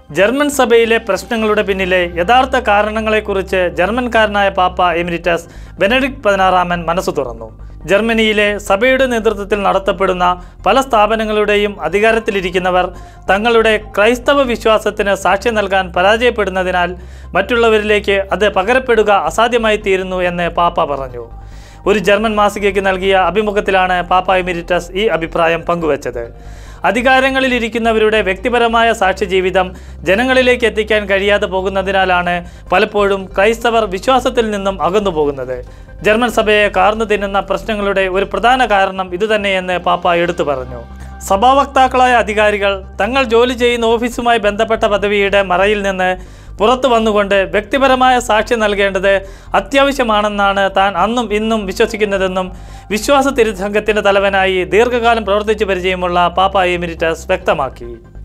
German സഭയിലെ പ്രശ്നങ്ങളുടെ പിന്നിലെ യഥാർത്ഥ കാരണങ്ങളെക്കുറിച്ച് ജർമ്മൻകാരനായ പാപ്പ എമിരിറ്റസ് ബെനഡിക്ട് പതിനാറാമൻ മനസ്സു തുറന്നു ജർമ്മനിയിലെ സഭയുടെ നേതൃത്വത്തിൽ നടത്തപ്പെടുന്ന പല സ്ഥാപനങ്ങളുടെയും അധികാരത്തിലിരിക്കുന്നവർ തങ്ങളുടെ ക്രൈസ്തവ വിശ്വാസത്തിന് സാക്ഷ്യം നൽകാൻ പരാജയപ്പെടുന്നതിനാൽ മറ്റുള്ളവരിലേക്ക് അത് പകരപ്പെടുക അസാധ്യമായി തീരുന്നു എന്ന് പാപ്പ പറഞ്ഞു ഒരു ജർമ്മൻ മാസികയ്ക്ക് നൽകിയ അഭിമുഖത്തിലാണ് പാപ്പ എമിരിറ്റസ് ഈ അഭിപ്രായം പങ്കുവച്ചത് അധികാരങ്ങളിലിരിക്കുന്നവരുടെ വ്യക്തിപരമായ സാക്ഷ്യ ജീവിതം ജനങ്ങളിലേക്ക് എത്തിക്കാൻ കഴിയാതെ പോകുന്നതിനാലാണ് പലപ്പോഴും ക്രൈസ്തവർ വിശ്വാസത്തിൽ നിന്നും അകന്നു പോകുന്നത് ജർമ്മൻ സഭയെ കാർന്നു തിന്നുന്ന പ്രശ്നങ്ങളുടെ ഒരു പ്രധാന കാരണം ഇതുതന്നെയെന്ന് പാപ്പ എടുത്തു പറഞ്ഞു സഭാവക്താക്കളായ അധികാരികൾ തങ്ങൾ ജോലി ചെയ്യുന്ന ഓഫീസുമായി ബന്ധപ്പെട്ട പദവിയുടെ മറയിൽ നിന്ന് പുറത്തു വന്നുകൊണ്ട് വ്യക്തിപരമായ സാക്ഷി നൽകേണ്ടത് അത്യാവശ്യമാണെന്നാണ് താൻ അന്നും ഇന്നും വിശ്വസിക്കുന്നതെന്നും വിശ്വാസ തിരുസംഘത്തിൻ്റെ തലവനായി ദീർഘകാലം പ്രവർത്തിച്ചു പരിചയമുള്ള പാപ്പ എമിരിറ്റസ് വ്യക്തമാക്കി